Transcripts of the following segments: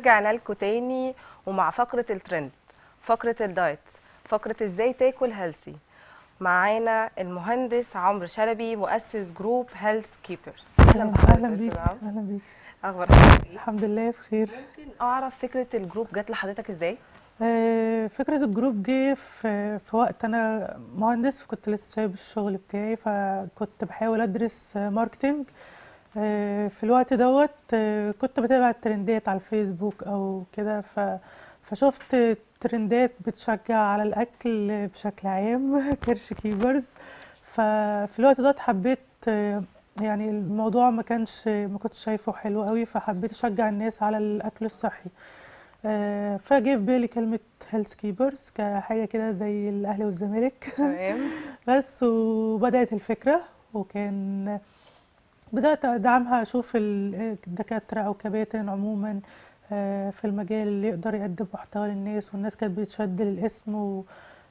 ورجعنا لكم تاني ومع فقرة الترند فقرة الدايت فقرة ازاي تاكل هيلثي معانا المهندس عمرو شلبي مؤسس جروب هيلث كيبرز اهلا بحضرتك بيك أستاذ عمرو. اهلا بيك اخبارك ايه الحمد لله بخير ممكن اعرف فكرة الجروب جات لحضرتك ازاي آه، فكرة الجروب جه في في وقت أنا مهندس فكنت لسه سايب الشغل بتاعي فكنت بحاول أدرس آه، ماركتينج آه، في الوقت دوت آه، كنت بتابع الترندات على الفيسبوك أو كده ف- فشفت ترندات بتشجع على الأكل بشكل عام كرش كيبرز ففي الوقت دوت حبيت آه، يعني الموضوع ما كانش ما كنتش شايفه حلو قوي فحبيت أشجع الناس على الأكل الصحي آه، فجه في بالي كلمة هيلث كيبرز كحاجة كده زي الأهلي والزمالك تمام بس وبدأت الفكرة وكان بدأت أدعمها أشوف ال- الدكاترة أو كباتن عموما آه، في المجال اللي يقدر يقدم محتوى للناس والناس كانت بتشد للاسم و-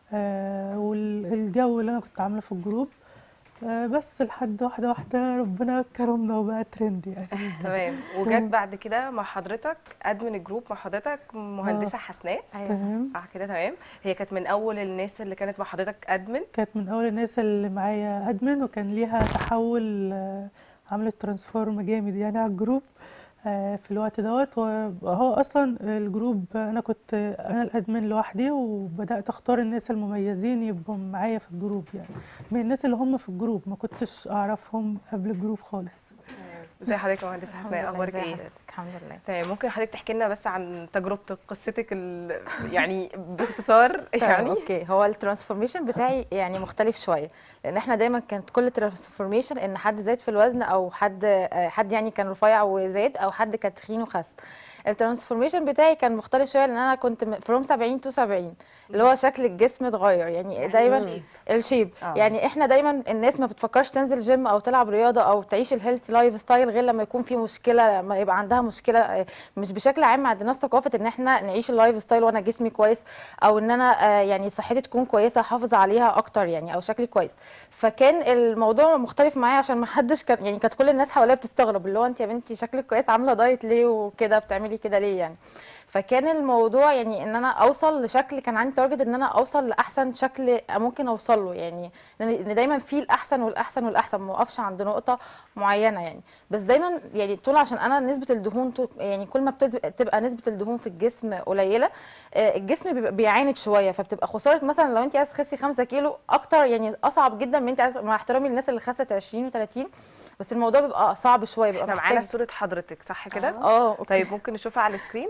آه، والجو اللي أنا كنت عاملة في الجروب آه، بس لحد واحدة واحدة ربنا كرمنا وبقى ترند يعني تمام وجات بعد كده مع حضرتك ادمن الجروب مع حضرتك مهندسة حسناء تمام صح كده تمام هي كانت من اول الناس اللي كانت مع حضرتك ادمن كانت من اول الناس اللي معايا ادمن وكان ليها تحول آه، عملت ترانسفورم جامد يعني على الجروب آه، في الوقت دوت وهو اصلا الجروب انا كنت انا الادمن لوحدي وبدات اختار الناس المميزين يبقوا معايا في الجروب يعني من الناس اللي هم في الجروب ما كنتش اعرفهم قبل الجروب خالص ازي حضرتك يا مهندسة حسناء اخبارك ايه الحمد لله تمام ممكن حضرتك تحكي لنا بس عن تجربتك قصتك ال... يعني باختصار تمام يعني اوكي هو الترانسفورميشن بتاعي يعني مختلف شويه لان احنا دايما كانت كل ترانسفورميشن ان حد زاد في الوزن او حد آه، حد يعني كان رفيع وزاد او حد كان تخين وخس الترانسفورميشن بتاعي كان مختلف شويه لان انا كنت فروم 70 تو 70 اللي هو شكل الجسم اتغير يعني دايما الشيب. الشيب آه. يعني احنا دايما الناس ما بتفكرش تنزل جيم او تلعب رياضه او تعيش الهيلث لايف ستايل غير لما يكون في مشكله لما يبقى عندها مشكله آه، مش بشكل عام ما عندناش ثقافه ان احنا نعيش اللايف ستايل وانا جسمي كويس او ان انا آه، يعني صحتي تكون كويسه احافظ عليها اكتر يعني او شكلي كويس فكان الموضوع مختلف معايا عشان ما حدش كان يعني كانت كل الناس حواليا بتستغرب اللي هو انت يا بنتي شكلك كويس عامله دايت ليه وكده بتعملي كده ليه يعني فكان الموضوع يعني ان انا اوصل لشكل كان عندي تارجت ان انا اوصل لاحسن شكل ممكن اوصل له يعني ان إن دايما في الاحسن والاحسن والاحسن ما اوقفش عند نقطه معينه يعني بس دايما يعني طول عشان انا نسبه الدهون طول- يعني كل ما بتز- بتبقى نسبه الدهون في الجسم قليله آه، الجسم بيبقى بيعاند شويه فبتبقى خساره مثلا لو انت عايزه تخسي 5 كيلو اكتر يعني اصعب جدا من انت عايزه مع احترامي للناس اللي خست 20 و30 بس الموضوع بيبقى صعب شويه بيبقى احنا معانا محتاج صورة حضرتك صح كده اه أوكي. طيب ممكن نشوفها على السكرين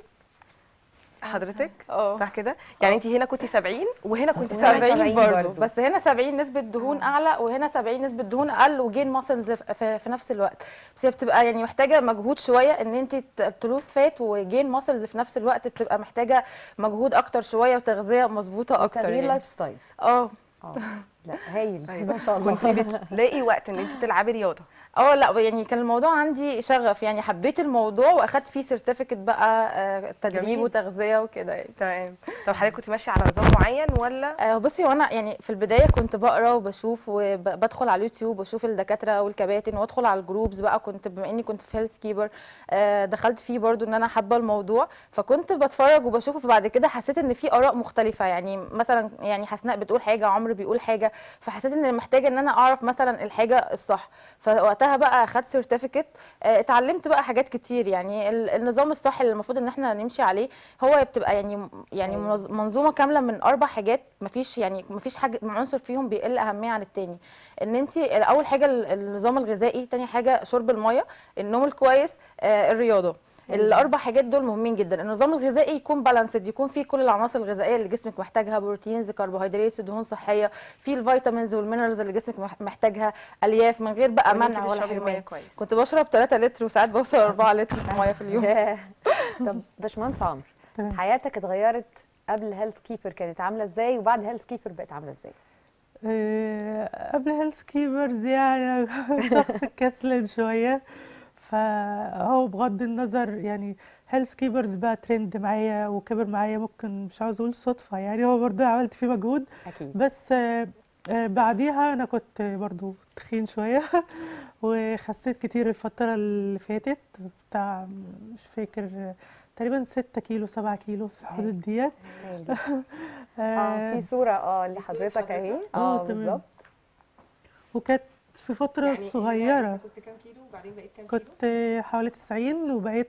حضرتك اه صح كده يعني انت هنا كنت 70 وهنا كنت وهنا 70 70 70 برضه برضو. بس هنا 70 نسبة دهون أعلى وهنا 70 نسبة دهون أقل وجين ماسلز في, في نفس الوقت بس هي بتبقى يعني محتاجة مجهود شوية إن أنت ت- تلوز فات وجين ماسلز في نفس الوقت بتبقى محتاجة مجهود أكتر شوية وتغذية مظبوطة أكتر تغيير يعني لايف ستايل اه اه لا هايل طيب. ما شاء الله كنت بتلاقي وقت ان انت تلعبي رياضة اه لا يعني كان الموضوع عندي شغف يعني حبيت الموضوع واخدت فيه سيرتيفيكت بقى آه، تدريب جميل. وتغذية وكده يعني تمام طب حضرتك كنت ماشية على نظام معين ولا آه، بصي وانا يعني في البدايه كنت بقرا وبشوف وبدخل على اليوتيوب واشوف الدكاتره والكباتن وادخل على الجروبز بقى كنت بما اني كنت في هيلث كيبر دخلت فيه برضو ان انا حابه الموضوع فكنت بتفرج وبشوفه فبعد كده حسيت ان في اراء مختلفه يعني مثلا يعني حسناء بتقول حاجه عمرو بيقول حاجه فحسيت ان محتاجه ان انا اعرف مثلا الحاجه الصح فوقتها بقى اخدت سيرتيفيكت اتعلمت بقى حاجات كتير يعني ال- النظام الصح اللي المفروض ان احنا نمشي عليه هو بتبقى يعني يعني أيوة. منظ- منظومه كامله من اربع حاجات مفيش يعني مفيش حاجه عنصر فيهم بيقل اهميه عن التاني ان انت اول حاجه ال- النظام الغذائي تاني حاجه شرب الميه النوم الكويس آه الرياضه الاربع حاجات دول مهمين جدا النظام الغذائي يكون بالانسد يكون فيه كل العناصر الغذائيه اللي جسمك محتاجها بروتينز كربوهيدرات دهون صحيه فيه الفيتامينز والمينرالز اللي جسمك مح- محتاجها الياف من غير بقى وإن انت منع ولا تشربي ميه حرمان كويس كنت بشرب 3 لتر وساعات بوصل 4 لتر ميه في اليوم ياه. طب باشمهندس عمرو تمام. حياتك اتغيرت قبل هيلث كيبر كانت عامله ازاي وبعد هيلث كيبر بقت عامله ازاي آه، قبل هيلث كيبرز يعني شخص كسلان شوية فهو بغض النظر يعني هيلث كيبرز بقى ترند معايا وكبر معايا ممكن مش عاوز اقول صدفة يعني هو برضه عملت فيه مجهود اكيد بس آه، آه، بعديها انا كنت برضه تخين شوية وخسيت كتير الفترة اللي فاتت بتاع مش فاكر تقريبا ستة كيلو سبعة كيلو في الحدود ديت هايل جداً. اه في صوره اه لحضرتك اهي اه آه، تمام. بالظبط وكانت في فترة صغيرة كنت كام كيلو وبعدين بقيت كام كنت حوالي 90 وبقيت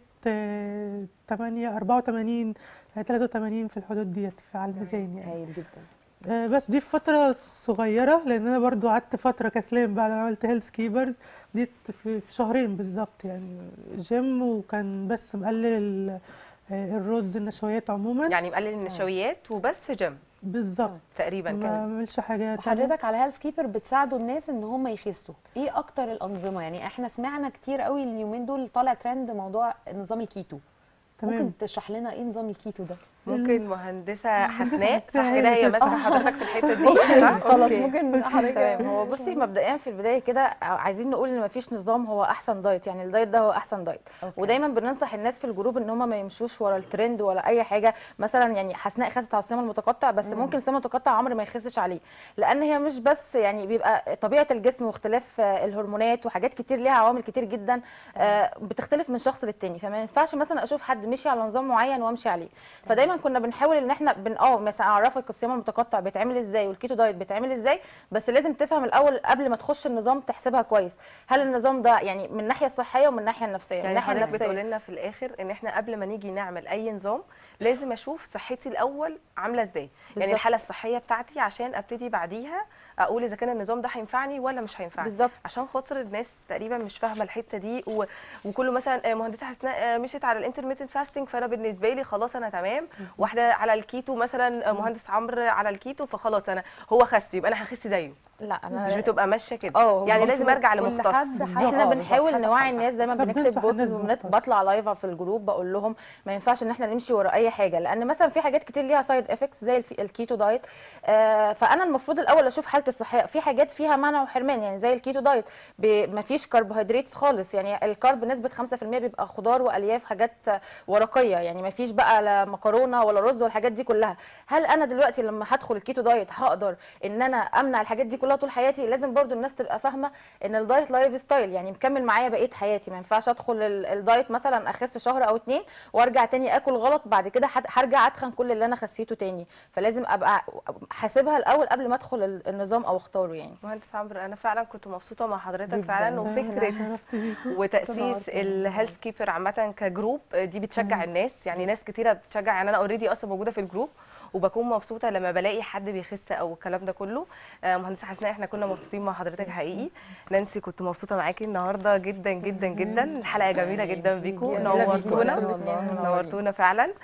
آه، 8 84 آه، 83 في الحدود ديت في- على الميزان يعني هايل جدا آه، بس دي في فترة صغيرة لأن أنا برضو قعدت فترة كسلان بعد ما عملت هيلث كيبرز دي في في شهرين بالظبط يعني جيم وكان بس مقلل ال- آه، الرز النشويات عموما يعني مقلل النشويات وبس جيم بالظبط تقريبا ما كان عملش حاجة تانية وحضرتك على هيلث كيبر بتساعدوا الناس ان هم يخسوا ايه اكتر الانظمه يعني احنا سمعنا كتير قوي اليومين دول طالع ترند موضوع نظام الكيتو تمام ممكن تشرح لنا ايه نظام الكيتو ده ممكن مهندسه حسناء صح حسناء كده هي هي ماسكه آه. حضرتك في الحته دي صح خلاص أوكي. ممكن حضرتك تمام هو بصي مبدئيا في البدايه كده عايزين نقول ان مفيش نظام هو احسن دايت يعني الدايت ده هو احسن دايت أوكي. ودايما بننصح الناس في الجروب ان هم ما يمشوش ورا الترند ولا اي حاجه مثلا يعني حسناء خست على الصيام المتقطع بس ممكن الصيام المتقطع عمر ما يخسش عليه لان هي مش بس يعني بيبقى طبيعه الجسم واختلاف آه، الهرمونات وحاجات كتير ليها عوامل كتير جدا آه، بتختلف من شخص للتاني فما ينفعش مثلا اشوف حد مشي على نظام معين وامشي عليه فدايما كنا بنحاول ان احنا بن اه مثلا اعرفك الصيام المتقطع بيتعمل ازاي والكيتو دايت بيتعمل ازاي بس لازم تفهم الاول قبل ما تخش النظام تحسبها كويس هل النظام ده يعني من الناحيه الصحيه ومن الناحيه النفسيه من يعني الناحيه حضرتك بتقول النفسيه لنا في الاخر ان احنا قبل ما نيجي نعمل اي نظام لازم اشوف صحتي الاول عامله ازاي يعني بالظبط. الحاله الصحيه بتاعتي عشان ابتدي بعديها اقول اذا كان النظام ده هينفعني ولا مش هينفعني بالظبط عشان خاطر الناس تقريبا مش فاهمه الحته دي و... وكله مثلا آه، مهندسه حسناء آه، مشيت على الانترميتنت فاستنج فانا بالنسبه لي خلاص انا تمام واحده على الكيتو مثلا آه، مهندس عمرو على الكيتو فخلاص انا هو خس يبقى انا هخس زيه لا انا مش بتبقى ماشيه كده اه هو يعني المفروض لازم ارجع كل لمختص حد حسب- احنا آه، بنحاول بالظبط، حسب نوعي حالته. الناس دايما احنا بنكتب بننصح بوست الناس وبنت- بالمختص. بطلع لايف في الجروب بقول لهم ما ينفعش ان احنا نمشي ورا اي حاجه لان مثلا في حاجات كتير ليها سايد افكتس زي الف- الكيتو دايت آه فانا المفروض الاول اشوف حالتي الصحيه في حاجات فيها منع وحرمان يعني زي الكيتو دايت ما فيش كربوهيدرات خالص يعني الكرب نسبه 5% بيبقى خضار والياف حاجات ورقيه يعني ما فيش بقى لا مكرونه ولا رز والحاجات دي كلها هل انا دلوقتي لما هدخل الكيتو دايت هقدر ان انا امنع الحاجات دي كلها طول حياتي لازم برضو الناس تبقى فاهمه ان الدايت لايف ستايل يعني مكمل معايا بقيه حياتي ما ينفعش ادخل ال- الدايت مثلا اخس شهر او اتنين وارجع تاني اكل غلط بعد كده هت- هرجع اتخن كل اللي انا خسيته تاني فلازم ابقى حاسبها الاول قبل ما ادخل ال- النظام او اختاره يعني مهندس عمرو انا فعلا كنت مبسوطه مع حضرتك جداً. فعلا وفكره شرفت بيكم وتاسيس تنورتنا. الهيلث كيبر عامه كجروب دي بتشجع الناس يعني ناس كتيره بتشجع يعني انا اوريدي اصلا موجوده في الجروب وبكون مبسوطه لما بلاقي حد بيخس او الكلام ده كله آه، مهندسه حسناء احنا كنا مبسوطين مع حضرتك حقيقي نانسي كنت مبسوطه معاكي النهارده جدا جدا جدا الحلقه جميله جدا بيكم جميلة بيكم نورتونا انتوا الاتنين منورين. نورتونا فعلا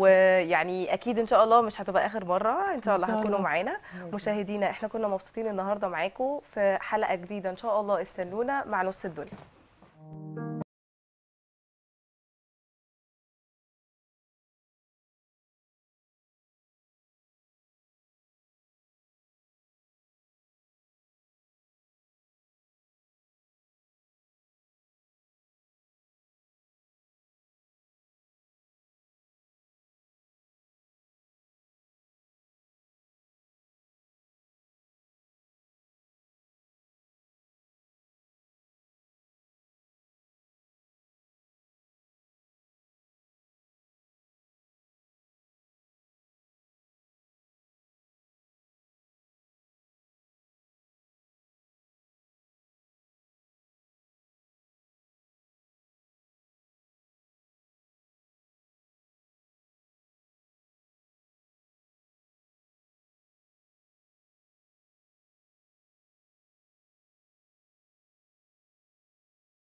ويعني اكيد ان شاء الله مش هتبقى اخر مره ان شاء الله إن شاء هتكونوا الله. معانا مشاهدينا احنا كنا مبسوطين النهارده معاكم في حلقه جديده ان شاء الله استنونا مع نص الدنيا